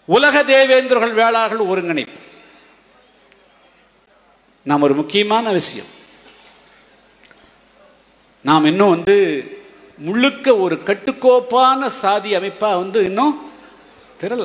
உலக தேவேந்திரர்கள் வேளாளர்கள் ஒருங்கிணைப்பு நாம் ஒரு முக்கியமான விஷயம் நாம் இன்னும் வந்து முழுக்க ஒரு கட்டுக்கோப்பான சாதி அமைப்பா வந்து இன்னும் திரள்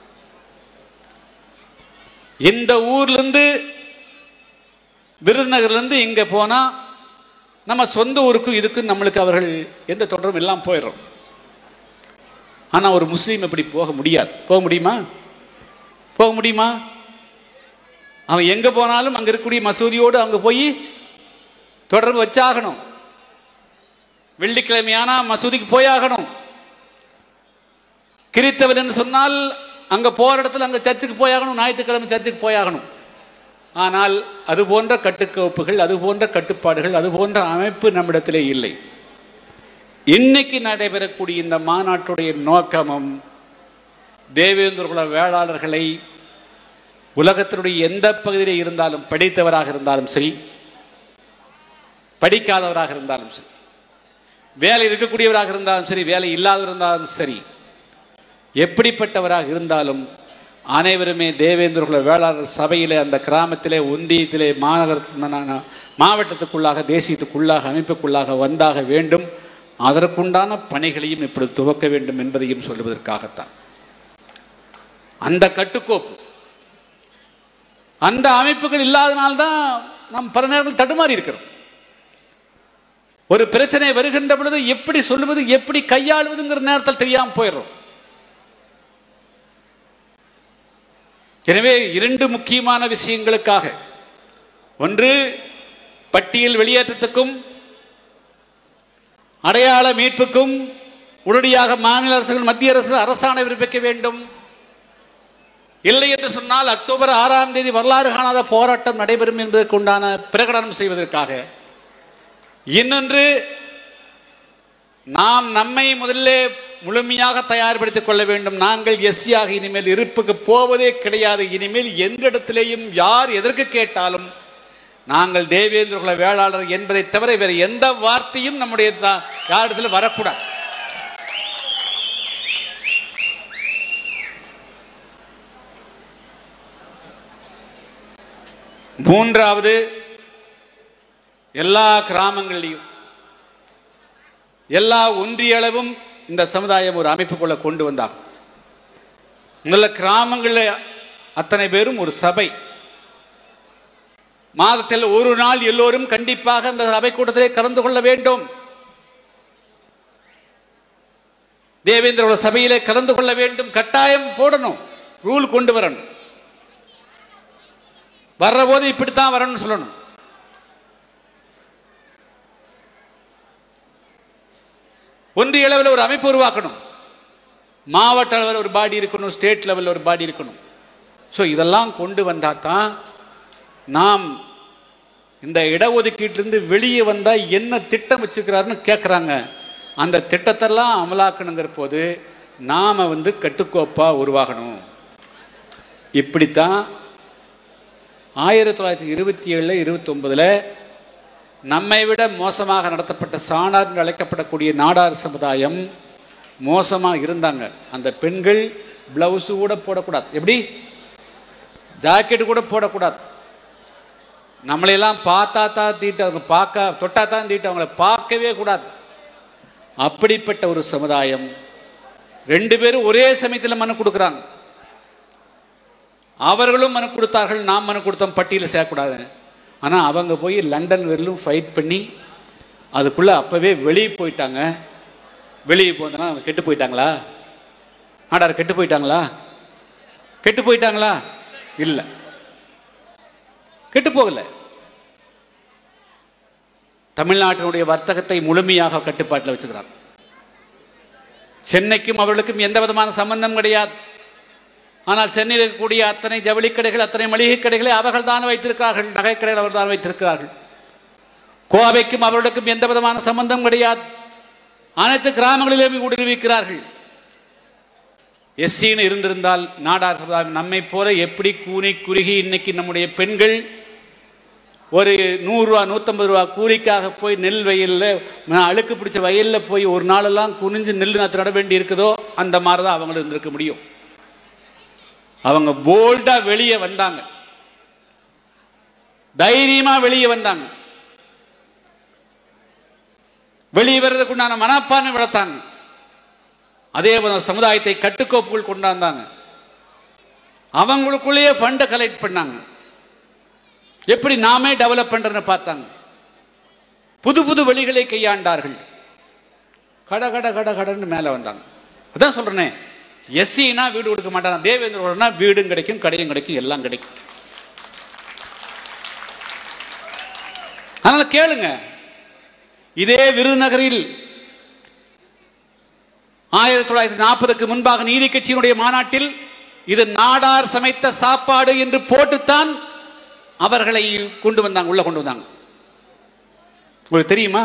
இந்த ஊர்ல இருந்து விருதுநகர்ல இருந்து இங்க போனா நம்ம சொந்த ஊருக்கும் இதுக்கும் நம்மளுக்கு அவர்கள் எந்த தொடர்பும் இல்லாம போயிடும் ஆனா ஒரு முஸ்லீம் இப்படி போக முடியாது போக முடியுமா போக முடியுமா அவன் எங்க போனாலும் அங்க இருக்கக்கூடிய மசூதியோடு அங்க போய் தொடர்பு வச்சாகணும் வெள்ளிக்கிழமையானா மசூதிக்கு போயாகணும் கிறித்தவன் என்று சொன்னால் அங்க போற இடத்துல அங்க சர்ச்சுக்கு போயாகணும் ஞாயிற்றுக்கிழமை சர்ச்சுக்கு போயாகணும் ஆனால் அது போன்ற கட்டுக்கோப்புகள் அது போன்ற கட்டுப்பாடுகள் அது போன்ற அமைப்பு நம்மிடத்திலே இல்லை இன்னைக்கு நடைபெறக்கூடிய இந்த மாநாட்டுடைய நோக்கமும் தேவேந்திர குல வேளாளர்களை உலகத்தினுடைய எந்த பகுதியில் இருந்தாலும் படித்தவராக இருந்தாலும் சரி படிக்காதவராக இருந்தாலும் சரி வேலை இருக்கக்கூடியவராக இருந்தாலும் சரி வேலை இல்லாதவர் இருந்தாலும் சரி எப்படிப்பட்டவராக இருந்தாலும் அனைவருமே தேவேந்திர குல வேளாளர் சபையிலே அந்த கிராமத்திலே ஒன்றியத்திலே மாநகர ம- மாவட்டத்துக்குள்ளாக தேசியத்துக்குள்ளாக அமைப்புக்குள்ளாக வந்தாக வேண்டும் அதற்குண்டான பணிகளையும் இப்படி துவக்க வேண்டும் என்பதையும் சொல்லுவதற்காகத்தான் அந்த கட்டுக்கோப்பு அந்த அமைப்புகள் இல்லாதனால்தான் நாம் பல நேரங்கள் தடுமாறி இருக்கிறோம் ஒரு பிரச்சனை வருகின்ற பொழுது எப்படி சொல்லுவது எப்படி கையாளுவதுங்கிற நேரத்தில் தெரியாமல் போயிடுறோம் எனவே இரண்டு முக்கியமான விஷயங்களுக்காக ஒன்று பட்டியல் வெளியேற்றத்துக்கும் அடையாள மீட்புக்கும் உடனடியாக மாநில அரசுகள் மத்திய அரசு அரசாணை பிறப்பிக்க வேண்டும் இல்லை என்று சொன்னால் அக்டோபர் ஆறாம் தேதி வரலாறு காணாத போராட்டம் நடைபெறும் என்பதற்கு உண்டான பிரகடனம் செய்வதற்காக இன்னொன்று நாம் நம்மை முதல்ல முழுமையாக தயார்படுத்திக் கொள்ள வேண்டும் நாங்கள் எஸ்சியாக இனிமேல் இருப்புக்கு போவதே கிடையாது இனிமேல் எந்த இடத்திலேயும் யார் எதற்கு கேட்டாலும் நாங்கள் தேவேந்திர குல வேளாளர் என்பதை தவிர வேறு எந்த வார்த்தையும் நம்முடைய த- யாரிடத்தில் வரக்கூடாது மூன்றாவது எல்லா கிராமங்களிலும் எல்லா ஒன்றிய அளவும் இந்த சமுதாயம் ஒரு அமைப்புக்குள்ள கொண்டு வந்தாங்க முதல்ல கிராமங்களில் அத்தனை பேரும் ஒரு சபை மாதத்தில் ஒரு நாள் எல்லோரும் கண்டிப்பாக அந்த சபை கூட்டத்திலே கலந்து கொள்ள வேண்டும் தேவேந்திர சபையிலே கலந்து கொள்ள வேண்டும் கட்டாயம் போடணும் ரூல் கொண்டு வரணும் வர்ற போது இப்படித்தான் வரணும்னு சொல்லணும் ஒன்றிய அளவில் ஒரு அமைப்பு உருவாக்கணும் மாவட்ட அளவில் ஒரு பாடி இருக்கணும் ஸ்டேட் லெவலில் ஒரு பாடி இருக்கணும் ஸோ இதெல்லாம் கொண்டு வந்தால் தான் நாம் இந்த இடஒதுக்கீட்டிலிருந்து வெளியே வந்தால் என்ன திட்டம் வச்சுக்கிறாருன்னு கேட்குறாங்க அந்த திட்டத்தெல்லாம் அமலாக்கணுங்கிற போது நாம் வந்து கட்டுக்கோப்பாக உருவாகணும் இப்படித்தான் ஆயிரத்தி தொள்ளாயிரத்தி இருபத்தி ஏழில் இருபத்தொன்பதில் நம்மை விட மோசமாக நடத்தப்பட்ட சாணார் என்று அழைக்கப்படக்கூடிய நாடார் சமுதாயம் மோசமாக இருந்தாங்க அந்த பெண்கள் பிளவுஸு கூட போடக்கூடாது எப்படி ஜாக்கெட்டு கூட போடக்கூடாது நம்மளையெல்லாம் பார்த்தா தான் தீட்டு அவங்க பார்க்க தொட்டா தான் தீட்டு அவங்கள பார்க்கவே கூடாது அப்படிப்பட்ட ஒரு சமுதாயம் ரெண்டு பேரும் ஒரே சமயத்தில் மனு கொடுக்குறாங்க அவர்களும் மனு கொடுத்தார்கள் நாம் மனு கொடுத்தோம் பட்டியலில் சேர்க்கக்கூடாதுன்னு ஆனால் அவங்க போய் லண்டன் வரலும் ஃபைட் பண்ணி அதுக்குள்ளே அப்போவே வெளியே போயிட்டாங்க வெளியே போனதுனா அவங்க கெட்டு போயிட்டாங்களா ஆடார் கெட்டு போயிட்டாங்களா கெட்டு போயிட்டாங்களா இல்லை கெட்டு போகல தமிழ்நாட்டினுடைய வர்த்தகத்தை முழுமையாக கட்டுப்பாட்டில் வச்சுக்கிறாங்க சென்னைக்கும் அவர்களுக்கும் எந்த விதமான சம்பந்தம் கிடையாது ஆனால் சென்னையில் இருக்கக்கூடிய அத்தனை ஜவுளி கடைகள் அத்தனை மளிகை கடைகளை அவர்கள் தான் வைத்திருக்கிறார்கள் நகை கடைகள் அவர்கள் தான் வைத்திருக்கிறார்கள் கோவைக்கும் அவர்களுக்கும் எந்த விதமான சம்பந்தம் கிடையாது அனைத்து கிராமங்களிலும் ஊடுருவிக்கிறார்கள் எஸ்சின்னு இருந்திருந்தால் நாடார் சமுதாயம் நம்மை போல எப்படி கூனி குறுகி இன்னைக்கு நம்முடைய பெண்கள் ஒரு நூறுரூவா நூற்றம்பது ரூபா கூலிக்காக போய் நெல் வயலில் அழுக்கு பிடிச்ச வயலில் போய் ஒரு நாளெல்லாம் குனிஞ்சு நெல் நாற்று நட வேண்டி இருக்குதோ அந்த மாதிரி தான் அவங்களும் இருந்திருக்க முடியும் அவங்க போல்டா வெளியே வந்தாங்க தைரியமா வெளியே வந்தாங்க வெளியே வர்றதுக்குண்டான மனப்பான்மை வளர்த்தாங்க அதே போல சமுதாயத்தை கட்டுக்கோப்புகள் கொண்டாந்தாங்க அவங்களுக்குள்ளேயே ஃபண்டை கலெக்ட் பண்ணாங்க எப்படி நாமே டெவலப் பண்றதுன்னு பார்த்தாங்க புது புது வழிகளை கையாண்டார்கள் கட கட கட கடன்னு மேலே வந்தாங்க அதான் சொல்றேனே எஸ்சினா வீடு கொடுக்க மாட்டாங்க தேவேந்திரோடனா வீடும் கிடைக்கும் கடையும் கிடைக்கும் எல்லாம் கிடைக்கும் அதனால கேளுங்க இதே விருதுநகரில் ஆயிரத்தி தொள்ளாயிரத்தி நாற்பதுக்கு முன்பாக நீதி கட்சியினுடைய மாநாட்டில் இது நாடார் சமைத்த சாப்பாடு என்று போட்டுத்தான் அவர்களை கொண்டு வந்தாங்க உள்ள கொண்டு வந்தாங்க உங்களுக்கு தெரியுமா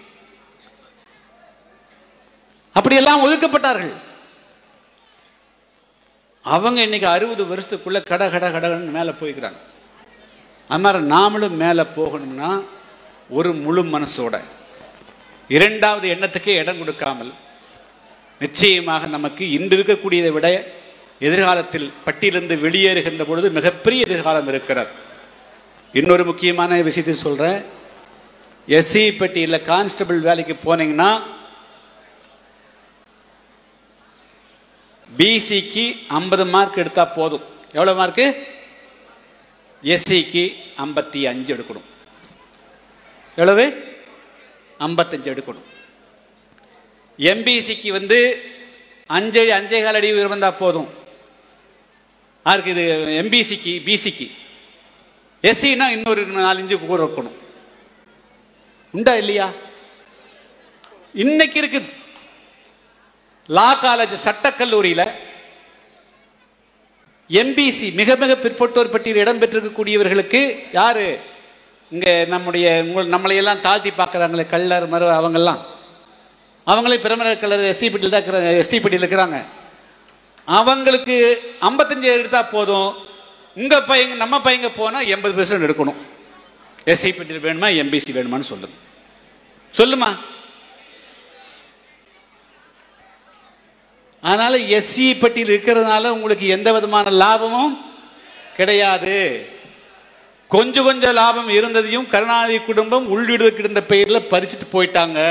அப்படியெல்லாம் ஒதுக்கப்பட்டார்கள் அவங்க இன்னைக்கு அறுபது வருஷத்துக்குள்ள கட கட கடன்னு மேலே போய்க்கிறாங்க அது மாதிரி நாமளும் மேலே போகணும்னா ஒரு முழு மனசோட இரண்டாவது எண்ணத்துக்கே இடம் கொடுக்காமல் நிச்சயமாக நமக்கு இன்று இருக்கக்கூடியதை விட எதிர்காலத்தில் பட்டியலிருந்து வெளியேறுகின்ற பொழுது மிகப்பெரிய எதிர்காலம் இருக்கிறது இன்னொரு முக்கியமான விஷயத்தை சொல்றேன் எஸ்சி பெட்டியில் கான்ஸ்டபிள் வேலைக்கு போனீங்கன்னா பிசிக்கு ஐம்பது மார்க் எடுத்தா போதும் எவ்வளோ மார்க்கு எஸ்சிக்கு ஐம்பத்தி அஞ்சு எடுக்கணும் எவ்வளவு ஐம்பத்தஞ்சு எடுக்கணும் எம்பிசிக்கு வந்து அஞ்சு அஞ்சே கால் அடி இருந்தால் போதும் யாருக்கு இது எம்பிசிக்கு பிசிக்கு எஸ்சின்னா இன்னொரு நாலஞ்சு கூட இருக்கணும் உண்டா இல்லையா இன்னைக்கு இருக்குது லா காலேஜ் சட்டக்கல்லூரியில் எம்பிசி மிக மிக பிற்பட்டோர் பட்டியல் இடம்பெற்றிருக்கக்கூடியவர்களுக்கு யாரு இங்க நம்முடைய உங்கள் நம்மளையெல்லாம் தாழ்த்தி பார்க்குறாங்களே கள்ளர் மறு அவங்கெல்லாம் அவங்களே பிரமர கல்லர் எஸ்சி பட்டியல் தான் இருக்கிறாங்க எஸ்டி பட்டியல் இருக்கிறாங்க அவங்களுக்கு ஐம்பத்தஞ்சு எடுத்தா போதும் உங்க பையங்க நம்ம பையங்க போனா எண்பது பெர்சன்ட் எடுக்கணும் எஸ்சி பட்டியல் வேணுமா எம்பிசி வேணுமான்னு சொல்லுங்க சொல்லுமா அதனால எஸ்சி பட்டியல் இருக்கிறதுனால உங்களுக்கு எந்த விதமான லாபமும் கிடையாது கொஞ்சம் கொஞ்சம் லாபம் இருந்ததையும் கருணாநிதி குடும்பம் உள்ளிடுவதற்கு இருந்த பெயரில் பறிச்சுட்டு போயிட்டாங்க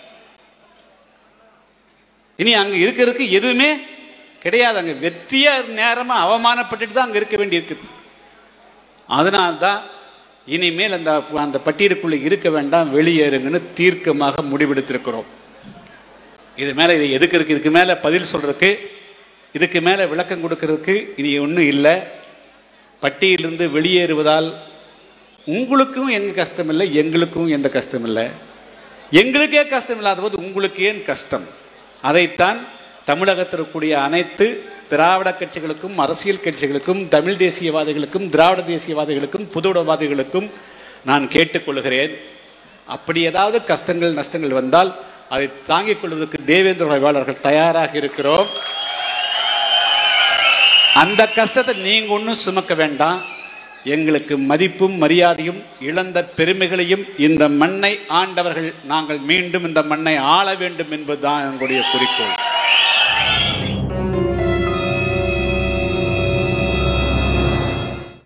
இனி அங்க இருக்கிறதுக்கு எதுவுமே கிடையாது அங்க வெற்றிய நேரமா அவமானப்பட்டுட்டு தான் அங்க இருக்க வேண்டி இருக்குது அதனால்தான் இனிமேல் அந்த அந்த பட்டியலுக்குள்ள இருக்க வேண்டாம் வெளியேறுங்கன்னு தீர்க்கமாக முடிவெடுத்திருக்கிறோம் இது மேலே இதை எதுக்கு இருக்கு இதுக்கு மேலே பதில் சொல்றதுக்கு இதுக்கு மேலே விளக்கம் கொடுக்கறதுக்கு இனி ஒன்றும் இல்லை பட்டியலிருந்து வெளியேறுவதால் உங்களுக்கும் எங்க கஷ்டம் இல்லை எங்களுக்கும் எந்த கஷ்டம் இல்லை எங்களுக்கே கஷ்டம் இல்லாத போது உங்களுக்கு ஏன் கஷ்டம் அதைத்தான் தமிழகத்தில் இருக்கக்கூடிய அனைத்து திராவிட கட்சிகளுக்கும் அரசியல் கட்சிகளுக்கும் தமிழ் தேசியவாதிகளுக்கும் திராவிட தேசியவாதிகளுக்கும் புதுடவாதிகளுக்கும் நான் கேட்டுக்கொள்கிறேன் அப்படி ஏதாவது கஷ்டங்கள் நஷ்டங்கள் வந்தால் அதை தாங்கிக் கொள்வதற்கு தேவேந்திர உழைவாளர்கள் தயாராக இருக்கிறோம் அந்த கஷ்டத்தை நீங்க ஒன்றும் சுமக்க வேண்டாம் எங்களுக்கு மதிப்பும் மரியாதையும் இழந்த பெருமைகளையும் இந்த மண்ணை ஆண்டவர்கள் நாங்கள் மீண்டும் இந்த மண்ணை ஆள வேண்டும் என்பதுதான் எங்களுடைய குறிக்கோள்